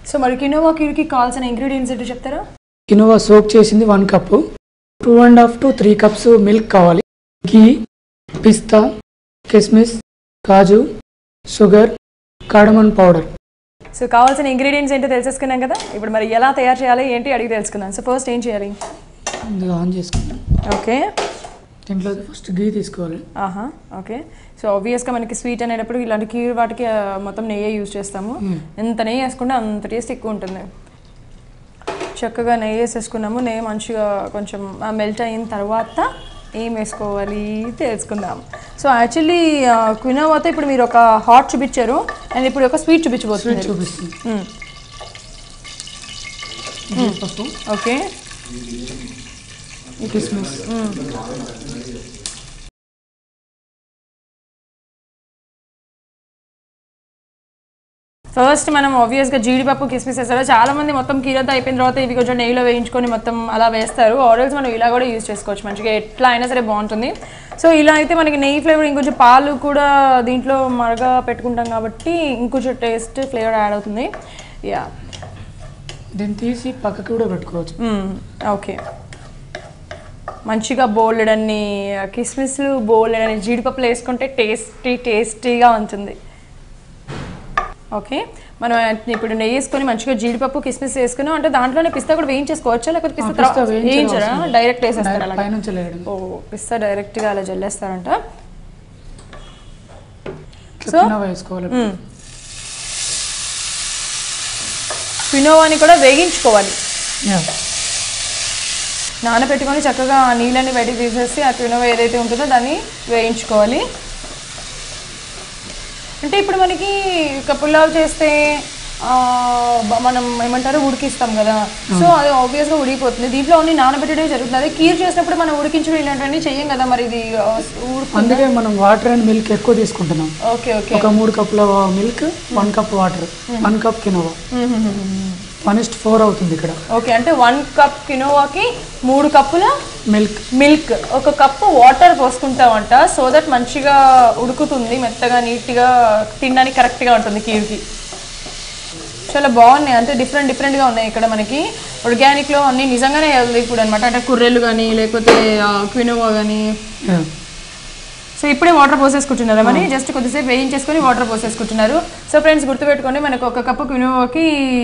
So మరి quinoa కీర్కి కావాల్సిన ingredients ఏంటో చెప్తారా కినోవా సోక్ చేసింది one cup two and half to three cups milk కావాలి ghee pista kismis kaju sugar cardamom powder so కావాల్సిన ఇంగ్రీడియంట్స్ ఏంటో తెలిసేసుకున్నాం కదా ఇప్పుడు మరి ఎలా తయారు చేయాలి ఏంటి అడిగి తెలుసుకుందాం సో ఫస్ట్ ఏం చేయాలి ఇది ఆన్ చేసుకుందాం ఓకే దీంట్లో ఫస్ట్ ఘీ తీసుకోవాలి ఆహా ఓకే సో ఆబ్వియస్గా మనకి స్వీట్ అనేటప్పుడు ఇలాంటి కీర్ వాటికి ఆ, మొత్తం నెయ్యి యూజ్ చేస్తాము ఎంత నెయ్యి వేసుకుంటే అంత టేస్ట్ ఎక్కువ ఉంటుంది చక్కగా నెయ్యి వేసేసుకున్నాము నెయ్యి మంచిగా కొంచెం మెల్ట్ అయిన తర్వాత ఏం వేసుకోవాలి తెలుసుకుందాం సో యాక్చువల్లీ క్వినోవాతో ఇప్పుడు మీరు ఒక హాట్ చూపించారు అండ్ ఇప్పుడు ఒక స్వీట్ చూపించబోతుంది చూపిస్తుంది మ్మ్. జీడిపప్పు ఓకే కిస్మిస్ ఫస్ట్ మనం ఆబ్వియస్గా జీడిపప్పు కిస్మిస్ వేస్తారు చాలా మంది మొత్తం కీరతో అయిపోయిన తర్వాత ఇవి కొంచెం నెయ్యిలో వేయించుకొని మొత్తం అలా వేస్తారు ఆరల్స్ మనం ఇలా కూడా యూజ్ చేసుకోవచ్చు మంచిగా ఎట్లా అయినా సరే బాగుంటుంది సో ఇలా అయితే మనకి నెయ్యి ఫ్లేవర్ ఇంకొంచెం పాలు కూడా దీంట్లో మరగా పెట్టుకుంటాం కాబట్టి ఇంకొంచెం టేస్ట్ ఫ్లేవర్ యాడ్ అవుతుంది యా దీన్ని తీసి పక్కకి కూడా పెట్టుకోవచ్చు ఓకే మంచిగా బోల్డ్ అన్ని కిస్మిస్లు బోల్డ్ అని జీడిపప్పులు వేసుకుంటే టేస్టీ టేస్టీగా ఉంటుంది ఓకే మనం ఇప్పుడు నెయ్యి వేసుకొని మంచిగా జీడిపప్పు కిస్మిస్ వేసుకుని అంటే దాంట్లోనే పిస్తా కూడా వేయించేసుకోవచ్చా లేకపోతే పిస్తా పిస్తా తర్వా- వేయించడం వేయించరా అవసరం డైరెక్ట్ వేసేస్తారు డైరెక్ట్ అలాగే పైనుంచి లేయడం ఓ పిస్తా డైరెక్ట్గా అలా జల్లేస్తారంట ఇట్లా సో- కినోవా వేసుకోవాలి ఫినోవాని కూడా వేగించుకోవాలి Yeah. నానబెట్టుకొని చక్కగా ఆ నీళ్ళని బయటికి తీసేసి ఆ క్వినోవా ఏదైతే ఉంటుందో దాన్ని వేయించుకోవాలి అంటే ఇప్పుడు మనకి ఒక పులావ్ చేస్తే ఆ, బ- మనం ఏమంటారు ఉడికిస్తాం కదా సో అది ఆబ్వియస్గా ఉడికిపోతుంది దీంట్లో అన్ని నానబెట్టడం జరుగుతుంది అదే కీర్ చేసినప్పుడు మనం ఉడికించడం ఇలాంటివన్నీ చెయ్యం కదా మరి ఇది ఆ, ఉడుకు అందుకే మనం వాటర్ అండ్ మిల్క్ ఎక్కువ తీసుకుంటున్నాం ఓకే ఓకే ఒక మూడు కప్పుల milk one cup water one cup quinoa one is to four అవుతుంది ఇక్కడ ఓకే అంటే వన్ కప్ కినోవాకి మూడు కప్పుల మిల్క్ మిల్క్ ఒక కప్పు వాటర్ పోసుకుంటామంట సో దట్ మంచిగా ఉడుకుతుంది మెత్తగా నీట్గా తినడానికి కరెక్ట్గా ఉంటుంది కీర్కి చాలా బాగున్నాయి అంటే డిఫరెంట్ డిఫరెంట్గా ఉన్నాయి ఇక్కడ మనకి ఆర్గానిక్లో అన్ని నిజంగానే హెల్దీ ఫుడ్ అనమాట అంటే కుర్రెలు కానీ లేకపోతే క్వినోవా కానీ సో ఇప్పుడే వాటర్ పోసేసుకుంటున్నారా మరి జస్ట్ కొద్దిసేపు వేయించేసుకొని వాటర్ పోసేసుకుంటున్నారు సో ఫ్రెండ్స్ గుర్తుపెట్టుకోండి మనకు ఒక కప్పు క్వినోవాకి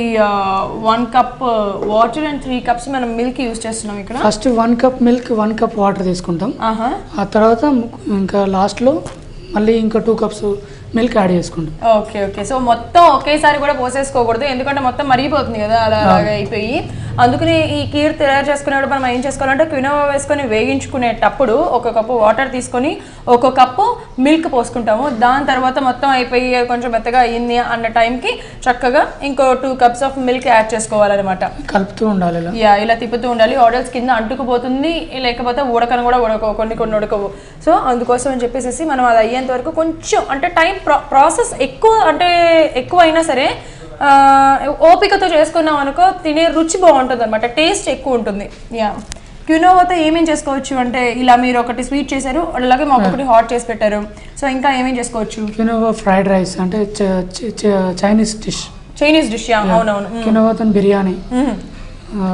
one cup water and three cups మనం మిల్క్ యూస్ చేస్తున్నాం ఇక్కడ first one cup milk one cup water తీసుకుంటాం ఆహా ఆ తర్వాత ఇంకా లాస్ట్లో మళ్ళీ ఇంకా టూ కప్స్ మిల్క్ యాడ్ చేసుకుంటాం ఓకే ఓకే సో మొత్తం ఒకేసారి కూడా పోసేసుకోకూడదు ఎందుకంటే మొత్తం మరిగిపోతుంది కదా అలా అలాగే అయిపోయి అందుకని ఈ కీర్ తయారు చేసుకునేటప్పుడు మనం ఏం చేసుకోవాలంటే క్వినోవా వేసుకొని వేగించుకునేటప్పుడు ఒక కప్పు వాటర్ తీసుకొని ఒక కప్పు మిల్క్ పోసుకుంటాము దాని తర్వాత మొత్తం అయిపోయి కొంచెం మెత్తగా అయ్యింది అన్న టైంకి చక్కగా ఇంకో two cups of milk add చేసుకోవాలన్నమాట కలుపుతూ ఉండాలి ఇలా యా ఇలా తిప్పుతూ ఉండాలి ఆర్డర్స్ కింద అంటుకుపోతుంది లేకపోతే ఉడకను కూడా ఉడకవు కొన్ని కొన్ని ఉడకవు సో అందుకోసం అని చెప్పేసి మనం అది అయ్యేంత వరకు కొంచెం అంటే టైం ప్రాసెస్ ఎక్కువ అంటే ఎక్కువ అయినా సరే ఆ, ఓపికతో చేసుకున్నాం అనుకో తినే రుచి బాగుంటుంది అనమాట టేస్ట్ ఎక్కువ ఉంటుంది యా క్యూనోవాతో ఏమేం చేసుకోవచ్చు అంటే ఇలా మీరు ఒకటి స్వీట్ చేశారు అలాగే మాకు ఒకటి హాట్ చేసి పెట్టారు సో ఇంకా ఏమేం చేసుకోవచ్చు కినోవా ఫ్రైడ్ రైస్ అంటే చ- చ- చ- Chinese dish Chinese dish yeah అవునవును కినోవాతో బిర్యానీ మ్మ్. ఆ,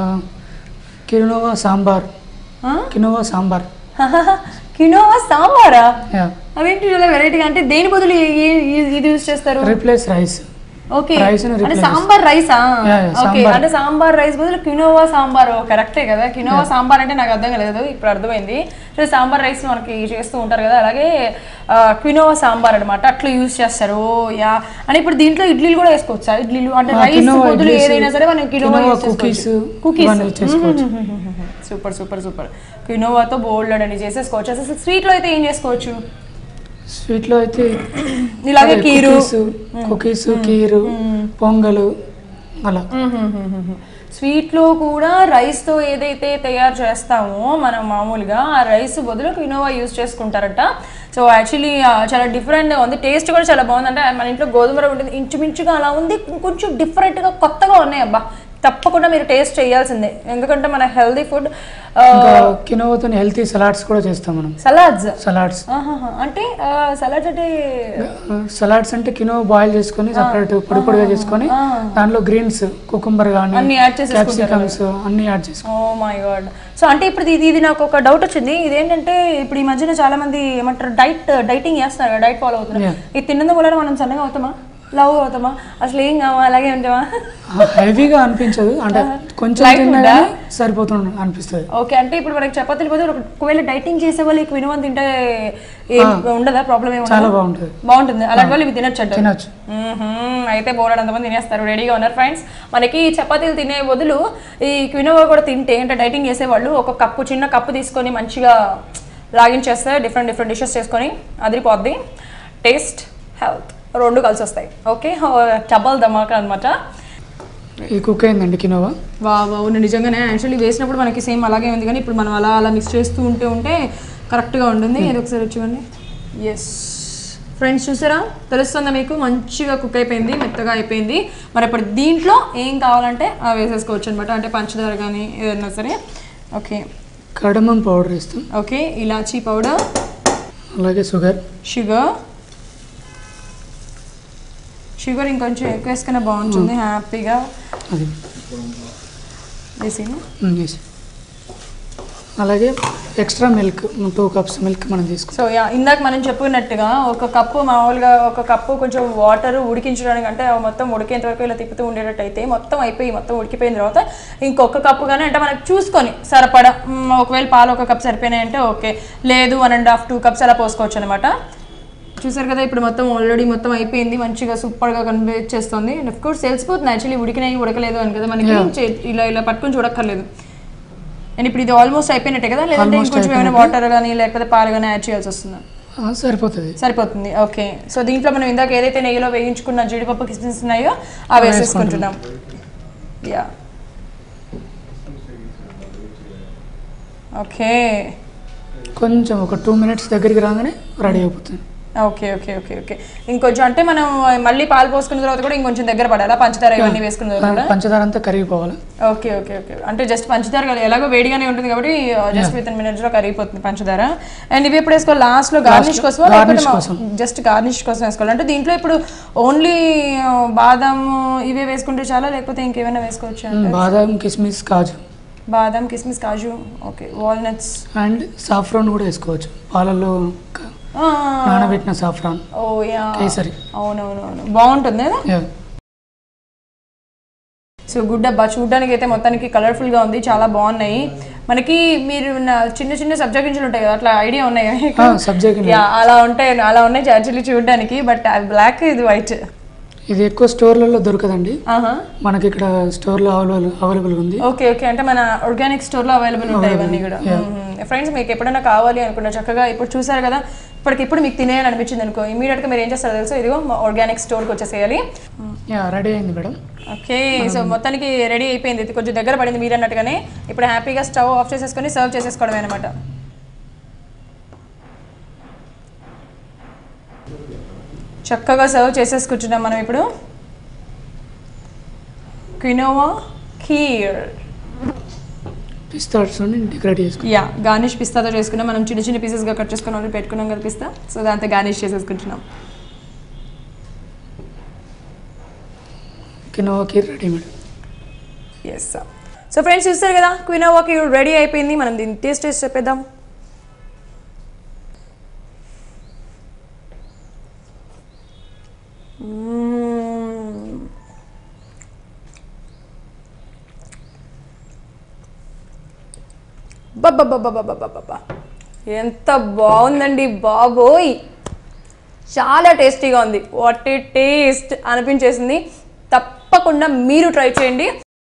కినోవా సాంబార్ ఆ? కినోవా సాంబార్ కినోవా సాంబారా యా అవేంటి చాలా వెరైటీగా అంటే దేని బదులు ఈ- ఈ- ఈ- ఇది యూజ్ చేస్తారు రీప్లేస్ రైస్ ఓకే Rice ని అంటే replace సాంబార్ రైసా Yeah, yeah, ఓకే సాంబార్. అంటే సాంబార్ రైస్ బదులు క్వినోవా సాంబార్ కరెక్టే కదా క్వినోవా సాంబార్ అంటే నాకు అర్థం కాలేదు ఇప్పుడు అర్థమైంది సో సాంబార్ రైస్ మనకి చేస్తూ ఉంటారు కదా అలాగే ఆ, క్వినోవా సాంబార్ అన్నమాట అట్లా యూజ్ చేస్తారు యా అని ఇప్పుడు దీంట్లో ఇడ్లీలు కూడా వేసుకోవచ్చా ఇడ్లీలు అంటే ఆ, రైస్ quinoa బదులు idlis, ఏదైనా సరే మనం quinoa quinoa use cookies, cookies ఇవన్నీ చేసుకోవచ్చు. సూపర్ సూపర్ సూపర్ క్వినోవాతో బోల్డ్ అని చేసేసుకోవచ్చు అసలు స్వీట్లో అయితే ఏం చేసుకోవచ్చు స్వీట్లో అయితే ఇలాగే కీరు కుకీస్ కీరు పొంగలు అలా స్వీట్లో కూడా రైస్తో ఏదైతే తయారు చేస్తామో మనం మామూలుగా ఆ రైస్ బదులు క్వినోవా యూజ్ చేసుకుంటారట సో యాక్చువల్లీ చాలా డిఫరెంట్గా ఉంది టేస్ట్ కూడా చాలా బాగుంది అంటే మన ఇంట్లో గోధుమ రవ్వ ఉంటుంది ఇంచుమించుగా అలా ఉంది కొంచెం డిఫరెంట్గా కొత్తగా ఉన్నాయి అబ్బా తప్పకుండా మీరు టేస్ట్ చేయాల్సిందే ఎందుకంటే మన హెల్దీ ఫుడ్ ఇంకా కినోవాతో హెల్తీ సలాడ్స్ కూడా చేస్తాం మనం సలాడ్స్ సలాడ్స్ అంటే సలాడ్స్ అంటే సలాడ్స్ అంటే కినో బాయిల్ చేసుకొని సపరేట్ పొడి పొడిగా చేసుకొని దాంట్లో గ్రీన్స్ కుకుంబర్ కానీ అన్ని యాడ్ చేసేసుకుంటారు క్యాప్సికమ్స్ అన్ని యాడ్ చేసుకుంటాం ఓ మై గాడ్ సో అంటే ఇప్పుడు ఇది ఇది నాకు ఒక డౌట్ వచ్చింది ఇదేంటంటే ఇప్పుడు ఈ మధ్యన చాలా మంది ఏమంటారు డైట్ డైటింగ్ చేస్తున్నారు డైట్ ఫాలో అవుతున్నారు Yeah. ఇది తిన్నందుకు వల్ల మనం సన్నగా అవుతామా లవ్ అవుతామా అసలు ఏం కావా అలాగే ఉంటామా హెవీగా అనిపించదు అంటే కొంచెం Light తిన్నా ఉందా? కానీ సరిపోతుంది అనిపిస్తుంది ఓకే అంటే ఇప్పుడు మనకి చపాతీలు పోతే ఒక- ఒకవేళ డైటింగ్ చేసే వాళ్ళు ఎక్కువ వినవని తింటే ఏం ఉండదా ప్రాబ్లం ఏమి చాలా బాగుంటుంది బాగుంటుంది అలాంటి వాళ్ళు ఇవి తినొచ్చు అంటారు. తినొచ్చు మ్మ్హ్మ్. అయితే బోలెడంతమంది తినేస్తారు రెడీగా ఉన్నారు ఫ్రెండ్స్ మనకి చపాతీలు తినే బదులు ఈ క్వినోవా కూడా తింటే అంటే డైటింగ్ చేసేవాళ్ళు ఒక కప్పు చిన్న కప్పు తీసుకొని మంచిగా లాగించేస్తే డిఫరెంట్ డిఫరెంట్ డిషెస్ చేసుకొని అదిరిపోద్ది టేస్ట్ హెల్త్ రెండు కలిసి వస్తాయి ఓకే డబల్ ధమాకా అనమాట ఇది కుక్ అయిందండి కినోవా వా అవును నిజంగానే యాక్చువల్లీ వేసినప్పుడు మనకి సేమ్ అలాగే ఉంది కానీ ఇప్పుడు మనం అలా అలా మిక్స్ చేస్తూ ఉంటే ఉంటే కరెక్ట్గా ఉంటుంది ఇది ఒకసారి చూడండి ఎస్ ఫ్రెండ్స్ చూసారా తెలుస్తుందా మీకు మంచిగా కుక్ అయిపోయింది మెత్తగా అయిపోయింది మరి ఇప్పుడు దీంట్లో ఏం కావాలంటే అవి వేసేసుకోవచ్చు అనమాట అంటే పంచదార కానీ ఏదైనా సరే ఓకే కడమన్ పౌడర్ ఇస్తాం ఓకే ఇలాచీ పౌడర్ అలాగే షుగర్ షుగర్ షుగర్ ఇంకొంచెం ఎక్కువ వేసుకునే బాగుంటుంది హ్యాపీగా అది వేసి ఉమ్, yes. అలాగే extra milk two cups milk మనం తీసుకుంటాం సో యా ఇందాక మనం చెప్పుకున్నట్టుగా ఒక కప్పు మామూలుగా ఒక కప్పు కొంచెం వాటర్ ఉడికించడానికి అంటే అవి మొత్తం ఉడికేంత వరకు ఇలా తిప్పుతూ ఉండేటట్టు అయితే మొత్తం అయిపోయి మొత్తం ఉడికిపోయిన తర్వాత ఇంకొక కప్పు కానీ అంటే మనకు చూసుకొని సరిపడా మ్, ఒకవేళ పాలు ఒక కప్ సరిపోయినాయి అంటే ఓకే లేదు one and half two cups అలా పోసుకోవచ్చు అనమాట చూసారు కదా ఇప్పుడు మొత్తం ఆల్రెడీ మొత్తం అయిపోయింది మంచిగా సూపర్గా కనిపించేస్తుంది అండ్ అఫ్ కోర్స్ తెలిసిపోతుంది యాక్చువల్లీ ఉడికినాయి ఉడకలేదు అని కదా మనకి చే- ఇలా ఇలా పట్టుకొని చూడక్కర్లేదు అండ్ ఇప్పుడు ఇది ఆల్మోస్ట్ అయిపోయినట్టే కదా లేదంటే Almost ఇంకొంచెం ఏమైనా వాటర్ కానీ లేకపోతే పాలు కానీ యాడ్ చేయాల్సి వస్తుందా ఆ, సరిపోతుంది సరిపోతుంది ఓకే సో దీంట్లో మనం ఇందాక ఏదైతే నెయ్యిలో వేయించుకున్న జీడిపప్పు కిస్మిస్ ఉన్నాయో అవి వేసేసుకుంటున్నాం యా ఓకే కొంచెం ఒక టూ మినిట్స్ దగ్గరికి రాగానే రెడీ అయిపోతుంది ఓకే ఓకే ఓకే ఓకే ఇంకొంచెం అంటే మనం మళ్ళీ పాలు పోసుకున్న తర్వాత కూడా ఇంకొంచెం దగ్గర పడాలా పంచదార ఇవన్నీ వేసుకున్న తర్వాత కూడా? పంచదార అంతా కరిగిపోవాలి ఓకే ఓకే ఓకే అంటే జస్ట్ పంచదార కదా ఎలాగో వేడిగానే ఉంటుంది కాబట్టి జస్ట్ విత్ ఇన్ మినిట్స్ లో కరిగిపోతుంది పంచదార అండ్ ఇవి ఎప్పుడు వేసుకోవాలి లాస్ట్ లో గార్నిష్ కోసం garnish కోసం. జస్ట్ గార్నిష్ కోసం వేసుకోవాలి అంటే దీంట్లో ఇప్పుడు ఓన్లీ బాదం ఇవే వేసుకుంటే చాలా లేకపోతే ఇంకేమైనా వేసుకోవచ్చు ఉమ్, బాదాం కిస్మిస్ kaju badam kismis kaju okay walnuts and saffron కూడా వేసుకోవచ్చు పాలల్లో క- నానబెట్టిన సాఫ్రాన్ ఓ యా కేసరి అవునవునవును బాగుంటుంది కదా Yeah. సో గుడ్ అబ్బా చూడడానికి అయితే మొత్తానికి కలర్ఫుల్ గా ఉంది చాలా బాగున్నాయి మనకి మీరు నా- చిన్న చిన్న సబ్జెక్ట్ గింజలు ఉంటాయి కదా అట్లా ఐడియా ఉన్నాయి ఆ, సబ్జెక్ట్ యా అలా ఉంటాయి అలా ఉన్నాయి యాక్చువల్లీ చూడడానికి బట్ అది బ్లాక్ ఇది వైట్ ఇది ఎక్కువ స్టోర్లలో దొరకదండి మనకి ఇక్కడ స్టోర్లో అవైలబుల్ అవైలబుల్ ఉంది ఓకే ఓకే అంటే మన ఆర్గానిక్ స్టోర్ లో అవైలబుల్ ఉంటాయి ఇవన్నీ కూడా ఫ్రెండ్స్ మీకు ఎప్పుడైనా కావాలి అనుకున్నా చక్కగా ఇప్పుడు చూసారు కదా ఇప్పటికిప్పుడు మీకు తినేయాలని అనిపించింది అనుకో ఇమీడియట్ గా మీరు ఏం చేస్తారో తెలుసు ఇదిగో మా ఆర్గానిక్ స్టోర్కి వచ్చేసేయాలి యా రెడీ అయింది మేడం ఓకే సో మొత్తానికి రెడీ అయిపోయింది ఇది కొంచెం దగ్గర పడింది మీరు అన్నట్టుగానే ఇప్పుడు హ్యాపీగా స్టవ్ ఆఫ్ చేసేసుకొని సర్వ్ చేసేసుకోవడమే అనమాట చక్కగా సర్వ్ చేసేసుకుంటున్నాం మనం ఇప్పుడు క్వినోవా ఖీర్ పిస్తాడ్స్ డెకరేట్ చేసుకుంటాం యా గార్నిష్ పిస్తాతో చేసుకున్నాం మనం చిన్న చిన్న పీసెస్గా కట్ చేసుకుని ఆల్రెడీ పెట్టుకున్నాం కదా పిస్తా సో దాంతో గార్నిష్ చేసేసుకుంటున్నాం కినోవాకి ready madam yes so friends చూస్తారు కదా క్వినోవాకి రెడీ అయిపోయింది మనం దీన్ని టేస్ట్ టేస్ట్ చెప్పేద్దాం మ్మ్. బబ్బబ్బబ్బబ్బబ్బబ్బబ్బ. ఎంత బాగుందండి బాబోయ్ చాలా టేస్టీగా ఉంది వాట్ ఏ టేస్ట్ అనిపించేసింది తప్పకుండా మీరు ట్రై చేయండి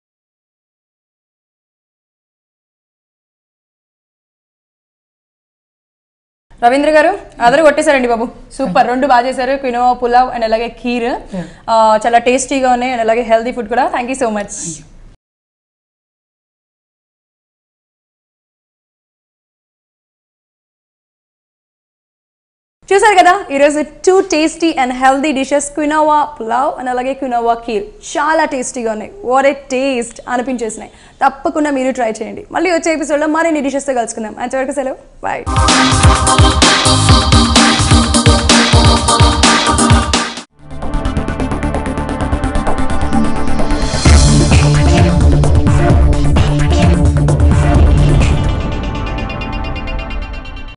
రవీంద్ర గారు అదరు కొట్టేశారండి బాబు సూపర్ రెండు బాగా చేశారు క్వినోవా పులావ్ అండ్ అలాగే ఖీర్ ఆ, చాలా టేస్టీగా ఉన్నాయి అండ్ అలాగే హెల్తీ ఫుడ్ కూడా థ్యాంక్ యూ సో మచ్ చూసారు కదా ఈరోజు two tasty and healthy dishes quinoa pulao and అలాగే క్వినోవా కీర్ చాలా టేస్టీగా ఉన్నాయి వాట్ ఏ టేస్ట్ అనిపించేసినాయి తప్పకుండా మీరు ట్రై చేయండి మళ్ళీ వచ్చే ఎపిసోడ్లో మరిన్ని డిషెస్తో కలుసుకుందాం అంతవరకు సెలవు బాయ్